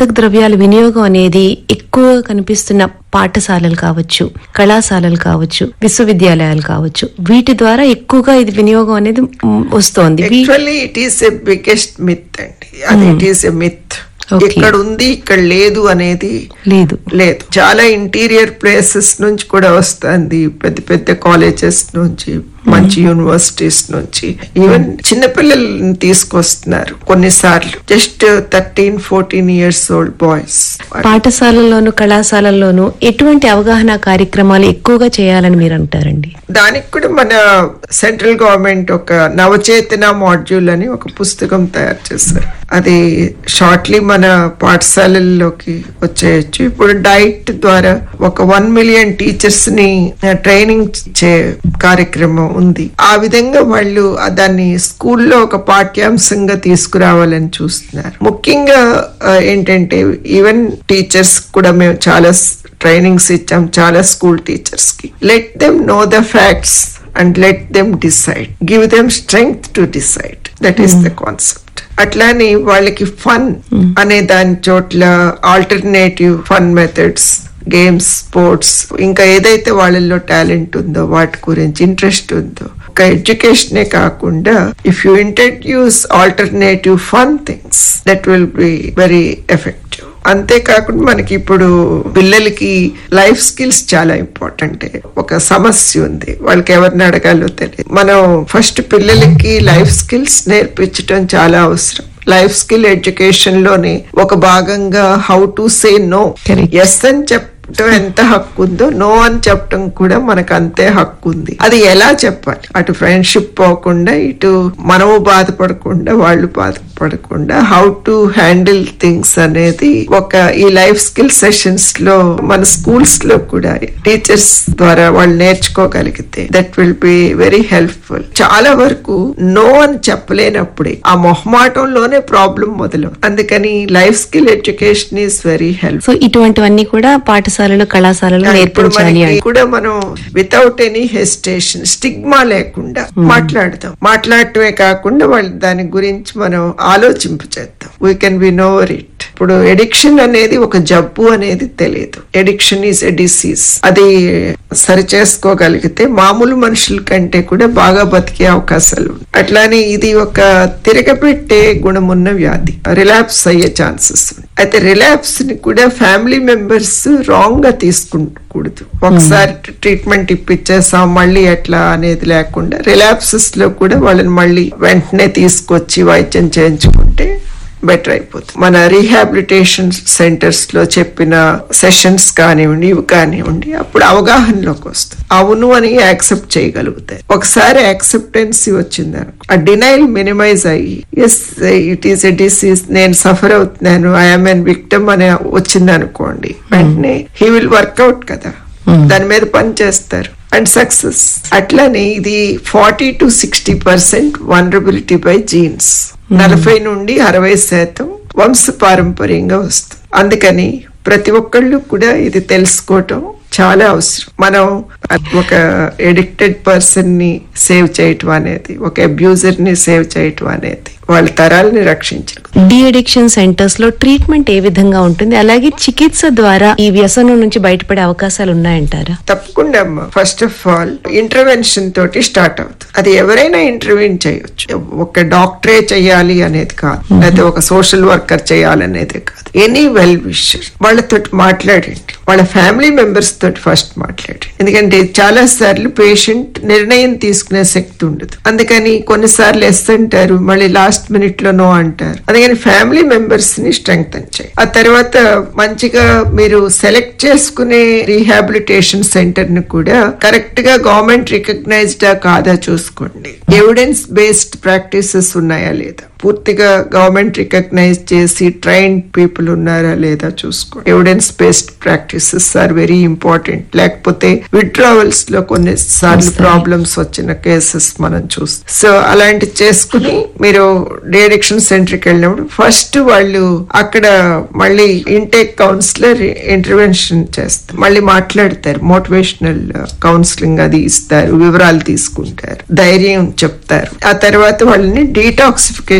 మాదక ద్రవ్యాల వినియోగం అనేది ఎక్కువ కనిపిస్తున్న పాఠశాలలు కావచ్చు కళాశాలలు కావచ్చు విశ్వవిద్యాలయాలు కావచ్చు వీటి ద్వారా ఎక్కువగా ఇది వినియోగం అనేది మ్, వస్తోంది we- actually it is a biggest myth అండి అది it is a myth Okay. ఇక్కడ ఉంది ఇక్కడ లేదు అనేది లేదు లేదు చాలా ఇంటీరియర్ ప్లేసెస్ నుంచి కూడా వస్తుంది పెద్ద పెద్ద కాలేజెస్ నుంచి మంచి యూనివర్సిటీస్ నుంచి ఈవెన్ చిన్నపిల్లల్ని తీసుకొస్తున్నారు కొన్నిసార్లు just thirteen fourteen years old boys పాఠశాలల్లోను కళాశాలల్లోనూ ఎటువంటి అవగాహన కార్యక్రమాలు ఎక్కువగా చేయాలని మీరు అంటారండి దానికి కూడా మన సెంట్రల్ గవర్నమెంట్ ఒక నవచేతన మాడ్యూల్ అని ఒక పుస్తకం తయారు చేశారు అది షార్ట్లీ మన పాఠశాలల్లోకి వచ్చేయచ్చు ఇప్పుడు డైట్ ద్వారా ఒక వన్ మిలియన్ టీచర్స్ ని ట్రైనింగ్ చే కార్యక్రమం ఉంది ఆ విధంగా వాళ్ళు ఆ దాన్ని స్కూల్లో ఒక పాఠ్యాంశంగా తీసుకురావాలని చూస్తున్నారు ముఖ్యంగా ఆ, ఏంటంటే ఈవెన్ టీచర్స్ కూడా మేము చాలా ట్రైనింగ్స్ ఇచ్చాం చాలా స్కూల్ టీచర్స్ కి let them know the facts and let them decide give them strength to decide that is the concept అట్లానే వాళ్ళకి ఫన్ అనే దాని చోట్ల alternative fun methods games sports ఇంకా ఏదైతే వాళ్ళల్లో టాలెంట్ ఉందో వాటి గురించి ఇంట్రెస్ట్ ఉందో ఒక ఎడ్యుకేషనే కాకుండా if you introduce alternative fun things that will be very effective అంతేకాకుండా మనకి ఇప్పుడు పిల్లలకి లైఫ్ స్కిల్స్ చాలా ఇంపార్టెంట్ ఒక సమస్య ఉంది వాళ్ళకి ఎవరిని అడగాలో తెలియదు మనం ఫస్ట్ పిల్లలకి లైఫ్ స్కిల్స్ నేర్పించడం చాలా అవసరం లైఫ్ స్కిల్ ఎడ్యుకేషన్ లోనే ఒక భాగంగా how to say no Correct. Yes అని చెప్పడం ఎంత హక్కు ఉందో నో అని చెప్పడం కూడా మనకు అంతే హక్కు ఉంది అది ఎలా చెప్పాలి అటు ఫ్రెండ్షిప్ పోకుండా ఇటు మనము బాధపడకుండా వాళ్ళు బాధపడకుండా హౌ టు హ్యాండిల్ థింగ్స్ అనేది ఒక ఈ లైఫ్ స్కిల్ సెషన్స్ లో మన స్కూల్స్ లో కూడా టీచర్స్ ద్వారా వాళ్ళు నేర్చుకోగలిగితే that will be very helpful చాలా వరకు నో అని చెప్పలేనప్పుడే ఆ మొహమాటంలోనే ప్రాబ్లం మొదలు అందుకని life skill education is very help so ఇటువంటివన్నీ కూడా పాఠశాలలు కళాశాలలు ఇప్పుడు నేర్పించాలి మనకి అని కూడా మనం వితౌట్ ఎనీ హెసిటేషన్ స్టిగ్మా లేకుండా మాట్లాడదాం మాట్లాడటమే కాకుండా వాళ్ళ దాని గురించి మనం ఆలోచింపు చేద్దాం we can be knower it ఇప్పుడు ఎడిక్షన్ అనేది ఒక జబ్బు అనేది తెలియదు ఎడిక్షన్ ఈస్ ఎ డిసీజ్ అది సరి చేసుకోగలిగితే మామూలు మనుషుల కంటే కూడా బాగా బతికే అవకాశాలు ఉన్నాయి అట్లానే ఇది ఒక తిరగబెట్టే గుణమున్న వ్యాధి రిలాప్స్ అయ్యే ఛాన్సెస్ ఉన్నాయి అయితే రిలాప్స్ ని కూడా ఫ్యామిలీ మెంబర్స్ రాంగ్ గా తీసుకుంటకూడదు ఒకసారి ట్రీట్మెంట్ ఇప్పించేసాం మళ్ళీ ఎట్లా అనేది లేకుండా రిలాప్సెస్ లో కూడా వాళ్ళని మళ్ళీ వెంటనే తీసుకొచ్చి వైద్యం చేయించుకుంటే బెటర్ అయిపోతుంది మన రీహాబిలిటేషన్ సెంటర్స్ లో చెప్పిన సెషన్స్ కానివ్వండి ఇవి కానివ్వండి అప్పుడు అవగాహనలోకి వస్తుంది అవును అని యాక్సెప్ట్ చేయగలుగుతాయి ఒకసారి యాక్సెప్టెన్సీ వచ్చింది అనుకో ఆ డినైల్ మినిమైజ్ అయ్యి yes it is a disease నేను సఫర్ అవుతున్నాను ఐఎమ్ ఎన్ విక్టమ్ అని వచ్చింది అనుకోండి వెంటనే హీ విల్ వర్కౌట్ కదా దాని మీద పని చేస్తారు అండ్ సక్సెస్ అట్లానే ఇది forty to sixty percent vulnerability by genes నలభై నుండి అరవై శాతం వంశ పారంపర్యంగా వస్తుంది అందుకని ప్రతి ఒక్కళ్ళు కూడా ఇది తెలుసుకోవటం చాలా అవసరం మనం ఒక ఎడిక్టెడ్ పర్సన్ ని సేవ్ చేయటం అనేది ఒక అబ్యూజర్ ని సేవ్ చేయటం అనేది వాళ్ళ తరాలని రక్షించడం డి అడిక్షన్ సెంటర్స్ లో ట్రీట్మెంట్ ఏ విధంగా ఉంటుంది అలాగే చికిత్స ద్వారా ఈ వ్యసనం నుంచి బయటపడే అవకాశాలు ఉన్నాయంటారా తప్పకుండా అమ్మా ఫస్ట్ ఆఫ్ ఆల్ ఇంటర్వెన్షన్ తోటి స్టార్ట్ అవుతుంది అది ఎవరైనా ఇంటర్వ్యూన్ చేయొచ్చు ఒక డాక్టరే చేయాలి అనేది కాదు లేదా ఒక సోషల్ వర్కర్ చేయాలనేది కాదు ఎనీ వెల్ విషర్ వాళ్ళతో మాట్లాడండి వాళ్ళ ఫ్యామిలీ మెంబర్స్ తోటి ఫస్ట్ మాట్లాడండి ఎందుకంటే చాలా సార్లు పేషెంట్ నిర్ణయం తీసుకునే శక్తి ఉండదు అందుకని కొన్నిసార్లు ఎస్ అంటారు మళ్ళీ లాస్ట్ మినిట్ లో నో అంటారు అందుకని ఫ్యామిలీ మెంబర్స్ ని స్ట్రెంగ్ చేయి ఆ తర్వాత మంచిగా మీరు సెలెక్ట్ చేసుకునే రీహాబిలిటేషన్ సెంటర్ ని కూడా కరెక్ట్ గా గవర్నమెంట్ రికగ్నైజ్డా కాదా చూసుకోండి ఎవిడెన్స్ బేస్డ్ ప్రాక్టీసెస్ ఉన్నాయా లేదా పూర్తిగా గవర్నమెంట్ రికగ్నైజ్ చేసి ట్రైన్ పీపుల్ ఉన్నారా లేదా చూసుకోండి evidence based practices are very important లేకపోతే విడ్రావల్స్ లో కొన్ని సార్లు ప్రాబ్లమ్స్ వచ్చిన కేసెస్ మనం చూస్తాం సో అలాంటి చేసుకుని మీరు డిఅడిక్షన్ సెంటర్ కి వెళ్ళినప్పుడు ఫస్ట్ వాళ్ళు అక్కడ మళ్ళీ ఇంటేక్ కౌన్సిలర్ ఇంటర్వెన్షన్ చేస్తారు మళ్ళీ మాట్లాడతారు మోటివేషనల్ కౌన్సిలింగ్ అది ఇస్తారు వివరాలు తీసుకుంటారు ధైర్యం చెప్తారు ఆ తర్వాత వాళ్ళని డీటాక్సిఫికేషన్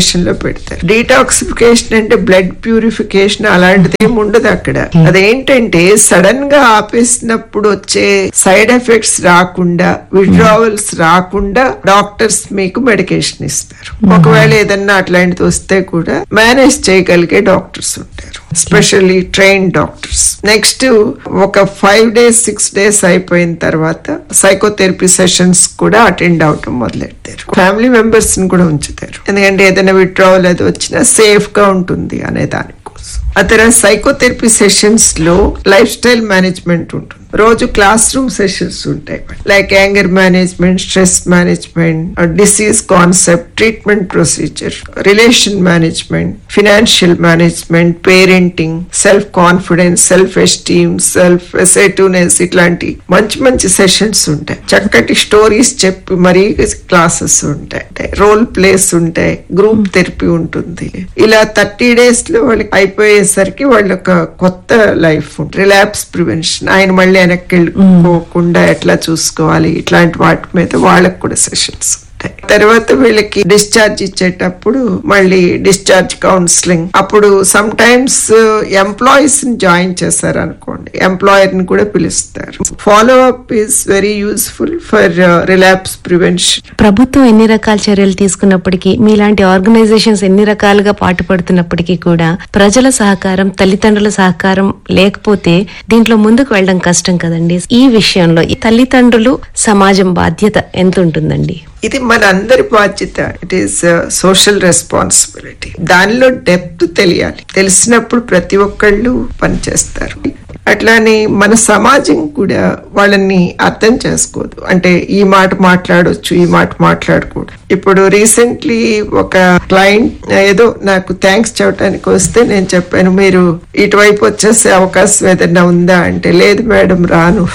డీటాక్సిఫికేషన్ లో పెడతారు డీటాక్సిఫికేషన్ అంటే బ్లడ్ ప్యూరిఫికేషన్ అలాంటిది ఏమి ఉండదు అక్కడ అదేంటంటే సడన్ గా ఆపేసినప్పుడు వచ్చే సైడ్ ఎఫెక్ట్స్ రాకుండా విడ్రావల్స్ రాకుండా డాక్టర్స్ మీకు మెడికేషన్ ఇస్తారు ఒకవేళ ఏదన్నా అట్లాంటిది వస్తే కూడా మేనేజ్ చేయగలిగే డాక్టర్స్ ఉంటారు స్పెషల్లీ ట్రైన్ డాక్టర్స్ నెక్స్ట్ ఒక ఫైవ్ డేస్ సిక్స్ డేస్ అయిపోయిన తర్వాత సైకోథెరపీ సెషన్స్ కూడా అటెండ్ అవటం మొదలెడతారు ఫ్యామిలీ మెంబర్స్ ని కూడా ఉంచుతారు ఎందుకంటే ఏదైనా విడ్రావల్ అది వచ్చినా సేఫ్ గా ఉంటుంది అనే దానికోసం ఆ తర్వాత సైకోథెరపీ సెషన్స్ లో లైఫ్ స్టైల్ మేనేజ్మెంట్ ఉంటుంది రోజు క్లాస్ రూమ్ సెషన్స్ ఉంటాయి like anger management stress management disease concept treatment procedure relation management financial management parenting self confidence self esteem self assertiveness ఇట్లాంటి మంచి మంచి సెషన్స్ ఉంటాయి చక్కటి స్టోరీస్ చెప్పి మరీ క్లాసెస్ ఉంటాయి రోల్ ప్లేస్ ఉంటాయి గ్రూప్ థెరపీ ఉంటుంది ఇలా థర్టీ డేస్ లో వాళ్ళకి అయిపోయేసరికి వాళ్ళ ఒక కొత్త లైఫ్ రిలాప్స్ ప్రివెన్షన్ ఆయన మళ్ళీ వెనక్కి వెళ్ళిపోకుండా ఎట్లా చూసుకోవాలి ఇట్లాంటి వాటి మీద వాళ్ళకి కూడా సెషన్స్ ఉంటాయి తర్వాత వీళ్ళకి డిశ్చార్జ్ ఇచ్చేటప్పుడు మళ్ళీ డిశ్చార్జ్ కౌన్సిలింగ్ అప్పుడు సమ్ టైమ్స్ ఎంప్లాయీస్ ని జాయిన్ చేశారు అనుకోండి ఎంప్లాయర్ ని కూడా పిలుస్తారు follow up is very useful for relapse prevention ప్రభుత్వం ఎన్ని రకాల చర్యలు తీసుకున్నప్పటికీ మీలాంటి ఆర్గనైజేషన్స్ ఎన్ని రకాలుగా పాటుపడుతున్నప్పటికీ కూడా ప్రజల సహకారం తల్లిదండ్రుల సహకారం లేకపోతే దీంట్లో ముందుకు వెళ్ళడం కష్టం కదండి ఈ విషయంలో ఈ తల్లిదండ్రులు సమాజం బాధ్యత ఎంత ఉంటుందండి ఇది మన అందరి బాధ్యత ఇట్ ఈస్ సోషల్ రెస్పాన్సిబిలిటీ దానిలో డెప్త్ తెలియాలి తెలిసినప్పుడు ప్రతి ఒక్కళ్ళు పనిచేస్తారు అట్లానే మన సమాజం కూడా వాళ్ళని అర్థం చేసుకోదు అంటే ఈ మాట మాట్లాడొచ్చు ఈ మాట మాట్లాడకూడదు ఇప్పుడు రీసెంట్లీ ఒక క్లయింట్ ఏదో నాకు థ్యాంక్స్ చెప్పడానికి వస్తే నేను చెప్పాను మీరు ఇటువైపు వచ్చేసే అవకాశం ఏదైనా ఉందా అంటే లేదు మేడం రాను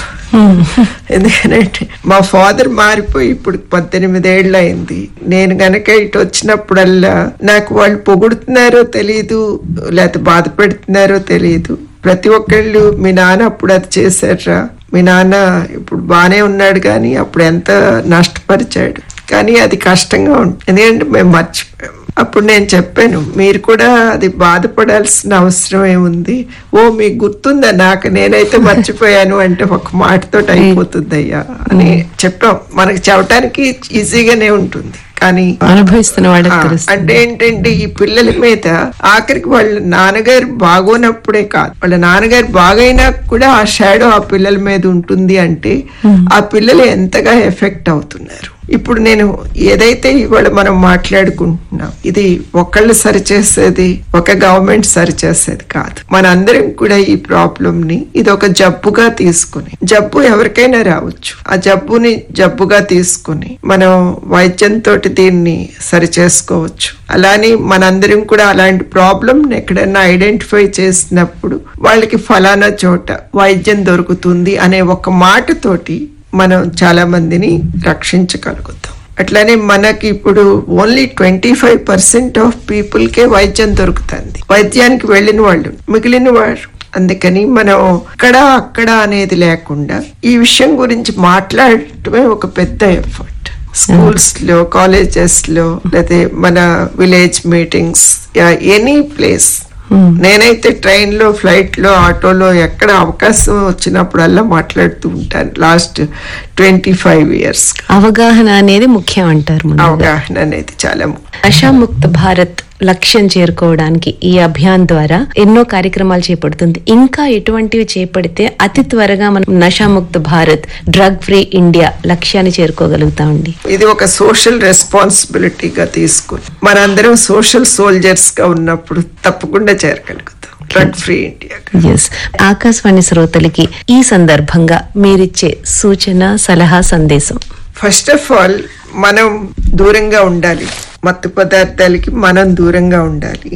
ఎందుకంటే మా ఫాదర్ మారిపోయి ఇప్పుడు పద్దెనిమిది ఏళ్ళు అయింది నేను గనక ఇటు వచ్చినప్పుడల్లా నాకు వాళ్ళు పొగుడుతున్నారో తెలియదు లేకపోతే బాధ పెడుతున్నారో తెలియదు ప్రతి ఒక్కళ్ళు మీ నాన్న అప్పుడు అది చేశారా మీ నాన్న ఇప్పుడు బానే ఉన్నాడు కానీ అప్పుడు ఎంత నష్టపరిచాడు కానీ అది కష్టంగా ఉంటుంది ఎందుకంటే మేము మర్చిపోయాం అప్పుడు నేను చెప్పాను మీరు కూడా అది బాధపడాల్సిన అవసరం ఏముంది ఓ మీకు గుర్తుందా నాకు నేనైతే మర్చిపోయాను అంటే ఒక మాటతో అయిపోతుంది అయ్యా అని చెప్పాం మనకి చెప్పడానికి ఈజీగానే ఉంటుంది కానీ అనుభవిస్తున్న వాళ్ళకి ఆ, తెలుస్తుంది అంటే ఏంటంటే ఈ పిల్లల మీద ఆఖరికి వాళ్ళ నాన్నగారు బాగోనప్పుడే కాదు వాళ్ళ నాన్నగారు బాగైనా కూడా ఆ షాడో ఆ పిల్లల మీద ఉంటుంది అంటే ఆ పిల్లలు ఎంతగా ఎఫెక్ట్ అవుతున్నారు ఇప్పుడు నేను ఏదైతే ఇవాళ మనం మాట్లాడుకుంటున్నాం ఇది ఒకళ్ళు సరిచేసేది ఒక గవర్నమెంట్ సరిచేసేది కాదు మనందరం కూడా ఈ ప్రాబ్లం ని ఇది ఒక జబ్బుగా తీసుకుని జబ్బు ఎవరికైనా రావచ్చు ఆ జబ్బుని జబ్బుగా తీసుకుని మనం వైద్యంతో దీన్ని సరి చేసుకోవచ్చు అలానే మనందరం కూడా అలాంటి ప్రాబ్లం ఎక్కడైనా ఐడెంటిఫై చేసినప్పుడు వాళ్ళకి ఫలానా చోట వైద్యం దొరుకుతుంది అనే ఒక మాటతోటి మనం చాలా మందిని రక్షించగలుగుతాం అట్లానే మనకి ఇప్పుడు only twenty five percent of people కే వైద్యం దొరుకుతుంది వైద్యానికి వెళ్ళిన వాళ్ళు మిగిలిన వారు అందుకని మనం ఇక్కడ అక్కడ అనేది లేకుండా ఈ విషయం గురించి మాట్లాడటమే ఒక పెద్ద ఎఫర్ట్ స్కూల్స్ లో కాలేజెస్ లో లేకపోతే మన విలేజ్ మీటింగ్స్ ఎనీ ప్లేస్ నేనైతే ట్రైన్ లో ఫ్లైట్ లో ఆటోలో ఎక్కడ అవకాశం వచ్చినప్పుడల్లా మాట్లాడుతూ ఉంటాను లాస్ట్ ట్వంటీ ఫైవ్ ఇయర్స్ అవగాహన అనేది ముఖ్యం అంటారు ముందుగా. అవగాహన అనేది చాలా ముఖ్యం. నషాముక్త భారత్ లక్ష్యం చేరుకోవడానికి ఈ అభియాన్ ద్వారా ఎన్నో కార్యక్రమాలు చేపడుతుంది ఇంకా ఎటువంటివి చేపడితే అతి త్వరగా మనం Nasha Mukt Bharat drug free India లక్ష్యాన్ని చేరుకోగలుగుతామండి ఇది ఒక సోషల్ రెస్పాన్సిబిలిటీగా తీసుకుని మనందరం సోషల్ సోల్జర్స్ గా ఉన్నప్పుడు తప్పకుండా చేరగలుగుతాం drug free India yes Akashvani శ్రోతలకి ఈ సందర్భంగా మీరిచ్చే సూచన సలహా సందేశం ఫస్ట్ ఆఫ్ ఆల్ మనం దూరంగా ఉండాలి మత్తు పదార్థాలకి మనం దూరంగా ఉండాలి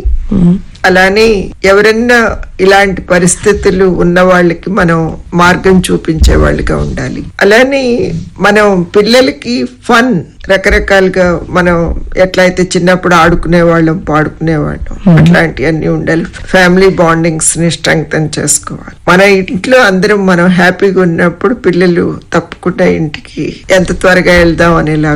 అలానే ఎవరన్నా ఇలాంటి పరిస్థితులు ఉన్న వాళ్ళకి మనం మార్గం చూపించే వాళ్ళుగా ఉండాలి అలానే మనం పిల్లలకి ఫన్ రకరకాలుగా మనం ఎట్లయితే చిన్నప్పుడు ఆడుకునే వాళ్ళం పాడుకునే వాళ్ళం అట్లాంటివన్నీ ఉండాలి ఫ్యామిలీ బాండింగ్స్ ని స్ట్రెంగ్తన్ చేసుకోవాలి మన ఇంట్లో అందరం మనం హ్యాపీగా ఉన్నప్పుడు పిల్లలు తప్పకుండా ఇంటికి ఎంత త్వరగా వెళ్దాం అనేలాగా ఉంటుంది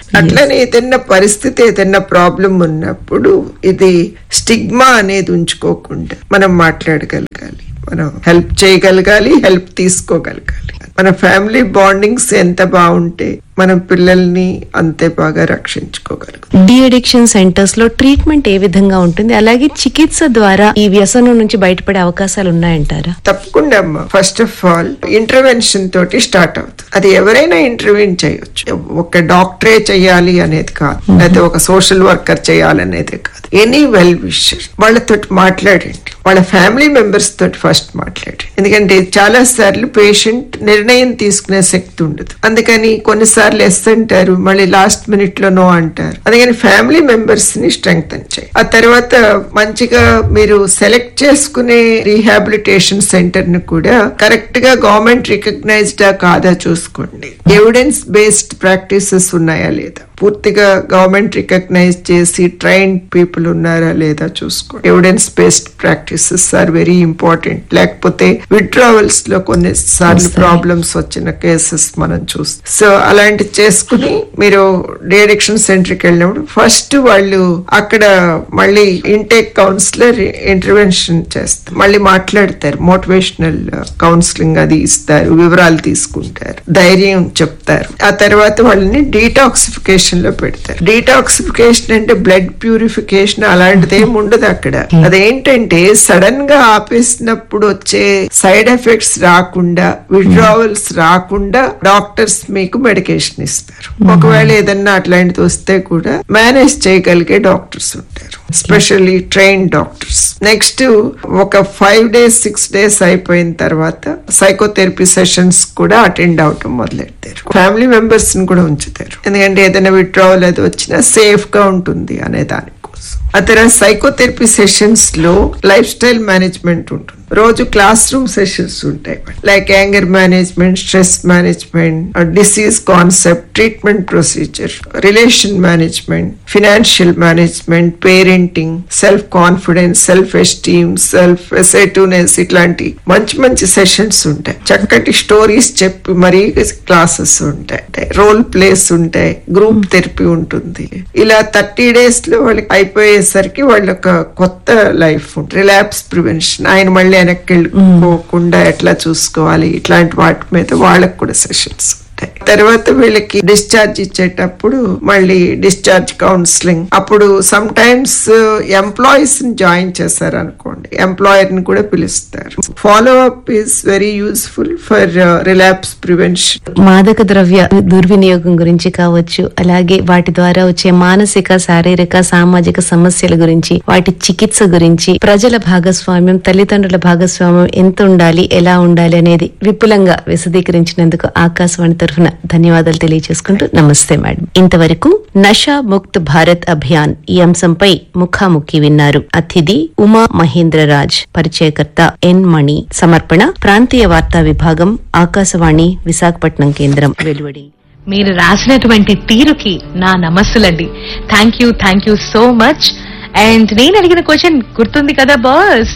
అట్లనే ఏదైనా పరిస్థితి ఏదైనా ప్రాబ్లం ఉన్నప్పుడు ఇది స్టిగ్మా అనేది ఉంచుకోకుండా మనం మాట్లాడగలగాలి మనం హెల్ప్ చేయగలగాలి హెల్ప్ తీసుకోగలగాలి మన ఫ్యామిలీ బాండింగ్స్ ఎంత బాగుంటే మనం పిల్లల్ని అంతే బాగా రక్షించుకోగలుగుతాం డి అడిక్షన్ సెంటర్స్ లో ట్రీట్మెంట్ ఏ విధంగా ఉంటుంది అలాగే చికిత్స ద్వారా ఈ వ్యసనం నుంచి బయటపడే అవకాశాలు ఉన్నాయంటారా తప్పకుండా అమ్మా ఫస్ట్ ఆఫ్ ఆల్ ఇంటర్వెన్షన్ తోటి స్టార్ట్ అవుతుంది అది ఎవరైనా ఇంటర్వ్యూన్ చేయొచ్చు ఒక డాక్టరే చేయాలి అనేది కాదు లేదా ఒక సోషల్ వర్కర్ చేయాలనేది కాదు ఎనీ వెల్ విషర్ వాళ్ళతో మాట్లాడండి వాళ్ళ ఫ్యామిలీ మెంబర్స్ తోటి ఫస్ట్ మాట్లాడండి ఎందుకంటే చాలా సార్లు పేషెంట్ నిర్ణయం తీసుకునే శక్తి ఉండదు అందుకని కొన్నిసార్లు ఎస్ అంటారు మళ్ళీ లాస్ట్ మినిట్ లో నో అంటారు అందుకని ఫ్యామిలీ మెంబర్స్ ని స్ట్రెంగ్ చేయి ఆ తర్వాత మంచిగా మీరు సెలెక్ట్ చేసుకునే రీహాబిలిటేషన్ సెంటర్ ని కూడా కరెక్ట్ గా గవర్నమెంట్ రికగ్నైజ్డ్ కాదా చూసుకోండి ఎవిడెన్స్ బేస్డ్ ప్రాక్టీసెస్ ఉన్నాయా లేదా పూర్తిగా గవర్నమెంట్ రికగ్నైజ్ చేసి ట్రైన్ పీపుల్ ఉన్నారా లేదా చూసుకోండి evidence based practices are very important లేకపోతే విత్డ్రావల్స్ లో కొన్ని సార్లు ప్రాబ్లమ్స్ వచ్చిన కేసెస్ మనం చూస్తాం సో అలాంటి చేసుకుని మీరు డిఅడిక్షన్ సెంటర్ కి వెళ్ళినప్పుడు ఫస్ట్ వాళ్ళు అక్కడ మళ్ళీ ఇంటేక్ కౌన్సిలర్ ఇంటర్వెన్షన్ చేస్తారు మళ్ళీ మాట్లాడతారు మోటివేషనల్ కౌన్సిలింగ్ అది ఇస్తారు వివరాలు తీసుకుంటారు ధైర్యం చెప్తారు ఆ తర్వాత వాళ్ళని డీటాక్సిఫికేషన్ లో పెడతారు డీటాక్సిఫికేషన్ అంటే బ్లడ్ ప్యూరిఫికేషన్ అలాంటిది ఏమి ఉండదు అక్కడ అదేంటంటే సడన్ గా ఆపేసినప్పుడు వచ్చే సైడ్ ఎఫెక్ట్స్ రాకుండా విడ్రావల్స్ రాకుండా డాక్టర్స్ మీకు మెడికేషన్ ఇస్తారు ఒకవేళ ఏదన్నా అట్లాంటిది వస్తే కూడా మేనేజ్ చేయగలిగే డాక్టర్స్ ఉంటారు స్పెషల్లీ ట్రైన్ డాక్టర్స్ నెక్స్ట్ ఒక ఫైవ్ డేస్ సిక్స్ డేస్ అయిపోయిన తర్వాత సైకోథెరపీ సెషన్స్ కూడా అటెండ్ అవటం మొదలెడతారు ఫ్యామిలీ మెంబర్స్ ని కూడా ఉంచుతారు ఎందుకంటే ఏదైనా విత్డ్రావల్ అది వచ్చినా సేఫ్ గా ఉంటుంది అనే దానికోసం ఆ తర్వాత సైకోథెరపీ సెషన్స్ లో లైఫ్ స్టైల్ మేనేజ్మెంట్ ఉంటుంది రోజు క్లాస్ రూమ్ సెషన్స్ ఉంటాయి like anger management stress management disease concept treatment procedure relation management financial management parenting self confidence self esteem self assertiveness ఇట్లాంటి మంచి మంచి సెషన్స్ ఉంటాయి చక్కటి స్టోరీస్ చెప్పి మరీ క్లాసెస్ ఉంటాయి రోల్ ప్లేస్ ఉంటాయి గ్రూప్ థెరపీ ఉంటుంది ఇలా థర్టీ డేస్ లో వాళ్ళకి అయిపోయేసరికి వాళ్ళ ఒక కొత్త లైఫ్ రిలాప్స్ ప్రివెన్షన్ ఆయన మళ్ళీ వెనక్కి వెళ్ళిపోకుండా ఎట్లా చూసుకోవాలి ఇట్లాంటి వాటి మీద వాళ్ళకి కూడా సెషన్స్ ఉంటాయి తర్వాత వీళ్ళకి డిశ్చార్జ్ ఇచ్చేటప్పుడు మళ్ళీ డిశ్చార్జ్ కౌన్సిలింగ్ అప్పుడు సమ్ టైమ్స్ ఎంప్లాయీస్ ని జాయిన్ చేశారు అనుకోండి ఎంప్లాయర్ ని కూడా పిలుస్తారు follow up is very useful for relapse prevention మాదక ద్రవ్య దుర్వినియోగం గురించి కావచ్చు అలాగే వాటి ద్వారా వచ్చే మానసిక శారీరక సామాజిక సమస్యల గురించి వాటి చికిత్స గురించి ప్రజల భాగస్వామ్యం తల్లిదండ్రుల భాగస్వామ్యం ఎంత ఉండాలి ఎలా ఉండాలి అనేది విపులంగా విశదీకరించినందుకు ఆకాశవాణి తరఫున ధన్యవాదాలు తెలియజేసుకుంటూ నమస్తే మేడం ఇంతవరకు నషా ముక్త్ భారత్ అభియాన్ ఈ అంశంపై ముఖాముఖి విన్నారు అతిథి ఉమా మహేంద్రరాజ్ పరిచయకర్త ఎన్ మణి సమర్పణ ప్రాంతీయ వార్తా విభాగం ఆకాశవాణి విశాఖపట్నం కేంద్రం వెలువడి మీరు రాసినటువంటి తీరుకి నా నమస్సులండి thank you thank you so much and నేను అడిగిన క్వశ్చన్ గుర్తుంది కదా బాస్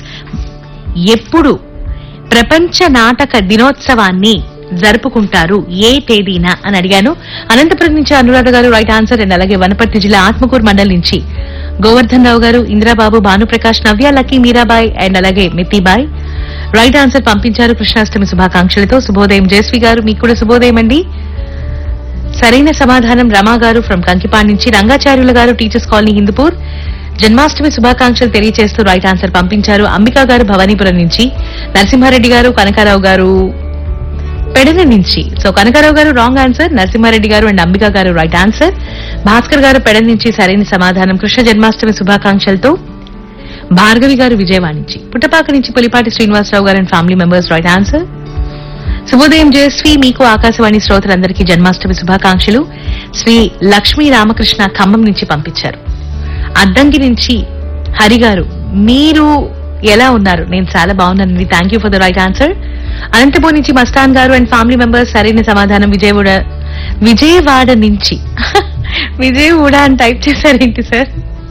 ఎప్పుడు ప్రపంచ నాటక దినోత్సవాన్ని జరుపుకుంటారు ఏ తేదీన అని అడిగాను అనంతపురం నుంచి అనురాధ గారు రైట్ ఆన్సర్ అండ్ అలాగే వనపర్తి జిల్లా ఆత్మకూరు మండల్ నుంచి గోవర్ధన్ రావు గారు ఇందిరాబాబు భానుప్రకాష్ నవ్య లక్కీ మీరాబాయ్ అండ్ అలాగే మితిబాయ్ రైట్ ఆన్సర్ పంపించారు కృష్ణాష్టమి శుభాకాంక్షలతో శుభోదయం జయశ్రీ గారు మీకు కూడా శుభోదయం అండి సరైన సమాధానం రమా గారు ఫ్రమ్ కంకిపాడ్ నుంచి రంగాచార్యుల గారు టీచర్స్ కాలనీ హిందూపూర్ జన్మాష్టమి శుభాకాంక్షలు తెలియజేస్తూ రైట్ ఆన్సర్ పంపించారు అంబికా గారు భవానీపురం నుంచి నరసింహారెడ్డి గారు కనకారావు గారు పెడన నుంచి సో కనకారావు గారు రాంగ్ ఆన్సర్ నరసింహారెడ్డి గారు అండ్ అంబికా గారు రైట్ ఆన్సర్ భాస్కర్ గారు పెడన నుంచి సరైన సమాధానం కృష్ణ జన్మాష్టమి శుభాకాంక్షలతో భార్గవి గారు విజయవాడ నుంచి పుట్టపాక నుంచి Pulipati Srinivasarao garu and family members right answer శుభోదయం జయశ్రీ మీకు ఆకాశవాణి శ్రోతలందరికీ జన్మాష్టమి శుభాకాంక్షలు శ్రీ లక్ష్మీ రామకృష్ణ ఖమ్మం నుంచి పంపించారు అద్దంకి నుంచి హరి గారు మీరు ఎలా ఉన్నారు నేను చాలా బాగున్నానండి thank you for the right answer Anantapur నుంచి మస్తాన్ గారు అండ్ ఫ్యామిలీ మెంబర్స్ సరైన సమాధానం విజయవాడ విజయవాడ నుంచి విజయవాడ అని టైప్ చేశారేంటి సార్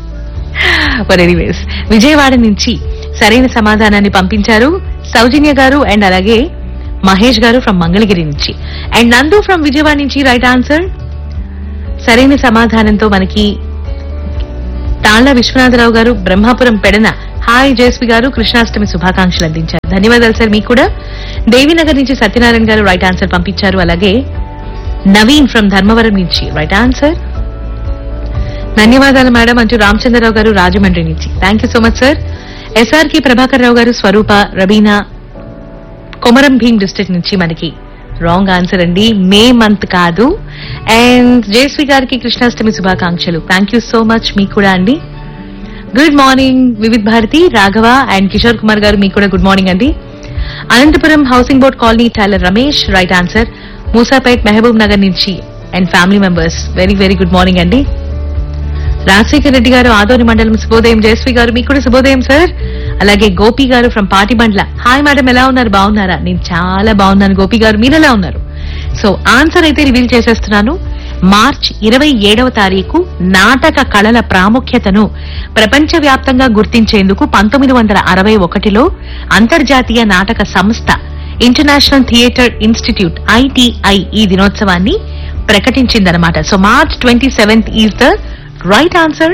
బట్ ఎనీవేస్ విజయవాడ నుంచి సరైన సమాధానాన్ని పంపించారు సౌజన్య గారు అండ్ అలాగే మహేష్ గారు ఫ్రమ్ మంగళగిరి నుంచి అండ్ నందు ఫ్రమ్ విజయవాడ నుంచి రైట్ ఆన్సర్ సరైన సమాధానంతో మనకి తాళ్ల విశ్వనాథరావు గారు బ్రహ్మాపురం పెడన హాయ్ జేస్వి గారు కృష్ణాష్టమి శుభాకాంక్షలు అందించారు ధన్యవాదాలు సార్ మీకు కూడా దేవీనగర్ నుంచి సత్యనారాయణ గారు రైట్ ఆన్సర్ పంపించారు అలాగే నవీన్ ఫ్రమ్ ధర్మవరం నుంచి రైట్ ఆన్సర్ ధన్యవాదాలు మేడం అంటూ రామచంద్రరావు గారు రాజమండ్రి నుంచి thank you so much sir ఎస్ఆర్కి ప్రభాకర్ రావు గారు స్వరూప రబీనా కొమరం భీం డిస్ట్రిక్ట్ నుంచి మనకి రాంగ్ ఆన్సర్ అండి మే మంత్ కాదు అండ్ జయశ్రీ గారికి కృష్ణాష్టమి శుభాకాంక్షలు థ్యాంక్ యూ సో మచ్ మీకు కూడా అండి good morning Vividh Bharati Raghava and Kishore Kumar garu మీకు కూడా గుడ్ మార్నింగ్ అండి Anantapuram housing board colony tailor Ramesh right answer Musapet Mahbubnagar నుంచి and family members very very good morning అండి రాజశేఖర్ రెడ్డి గారు ఆదోని మండలం శుభోదయం జయశ్రీ గారు మీకు కూడా శుభోదయం సార్ అలాగే గోపి గారు ఫ్రమ్ పాటిబండ్ల హాయ్ మేడం ఎలా ఉన్నారు బాగున్నారా నేను చాలా బాగున్నాను గోపి గారు మీరు ఎలా ఉన్నారు సో ఆన్సర్ అయితే రివీల్ చేసేస్తున్నాను మార్చ్ ఇరవై ఏడవ తారీఖు నాటక కళల ప్రాముఖ్యతను ప్రపంచవ్యాప్తంగా గుర్తించేందుకు పంతొమ్మిది వందల అరవై ఒకటిలో అంతర్జాతీయ నాటక సంస్థ ఇంటర్నేషనల్ థియేటర్ ఇన్స్టిట్యూట్ ఐటీఐ ఈ దినోత్సవాన్ని ప్రకటించిందనమాట so March twenty seventh is the right answer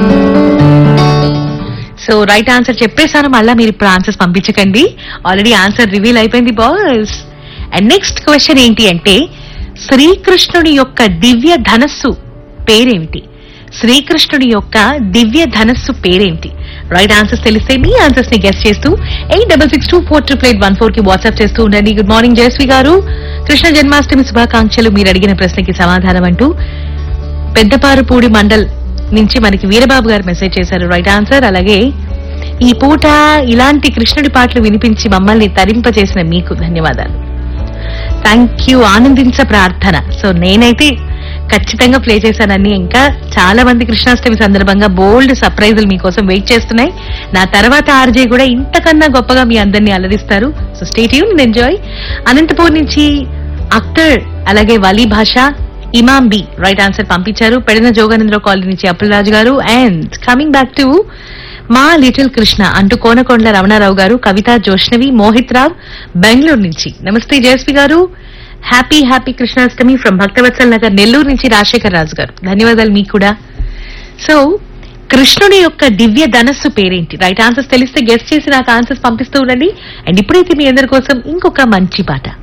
so right answer చెప్పేశాను మళ్ళా మీరు ఇప్పుడు ఆన్సర్స్ పంపించకండి ఆల్రెడీ ఆన్సర్ రివీల్ అయిపోయింది బాస్ అండ్ నెక్స్ట్ క్వశ్చన్ ఏంటి అంటే శ్రీకృష్ణుడి యొక్క దివ్య ధనస్సు పేరేమిటి శ్రీకృష్ణుడి యొక్క దివ్య ధనస్సు పేరేమిటి రైట్ ఆన్సర్స్ తెలిస్తే మీ ఆన్సర్స్ ని గెస్ట్ చేస్తూ eight double six two four triple eight one four కి వాట్సాప్ చేస్తూ ఉండండి గుడ్ మార్నింగ్ జయశ్రీ గారు కృష్ణ జన్మాష్టమి శుభాకాంక్షలు మీరు అడిగిన ప్రశ్నకి సమాధానం అంటూ పెద్దపారుపూడి మండల్ నుంచి మనకి వీరబాబు గారు మెసేజ్ చేశారు రైట్ ఆన్సర్ అలాగే ఈ పూట ఇలాంటి కృష్ణుడి పాటలు వినిపించి మమ్మల్ని తరింపజేసిన మీకు ధన్యవాదాలు థ్యాంక్ యూ ఆనందించ ప్రార్థన సో నేనైతే ఖచ్చితంగా ప్లే చేశానని ఇంకా చాలా మంది కృష్ణాష్టమి సందర్భంగా బోల్డ్ సర్ప్రైజులు మీకోసం వెయిట్ చేస్తున్నాయి నా తర్వాత ఆర్జే కూడా ఇంతకన్నా గొప్పగా మీ అందరినీ అలరిస్తారు సో స్టేట్ యూన్ ఎంజాయ్ అనంతపూర్ నుంచి అఖ్తర్ అలాగే వలీ భాష ఇమాం బి రైట్ ఆన్సర్ పంపించారు పెడన జోగానంద్ర కాలనీ నుంచి Appularaju garu and coming back to మా లిటిల్ కృష్ణ అంటూ కోనకొండల రమణారావు గారు కవిత జోష్నవి మోహిత్ రావ్ బెంగళూరు నుంచి నమస్తే Jayashree garu happy happy Krishnashtami from Bhaktavatsal Nagar Nellore నుంచి రాజశేఖర్ రాజు గారు ధన్యవాదాలు మీకు కూడా సో కృష్ణుడి యొక్క దివ్య ధనస్సు పేరేంటి రైట్ ఆన్సర్స్ తెలిస్తే గెస్ట్ చేసి నాకు ఆన్సర్స్ పంపిస్తూ ఉండండి అండ్ ఇప్పుడైతే మీ అందరి కోసం ఇంకొక మంచి పాట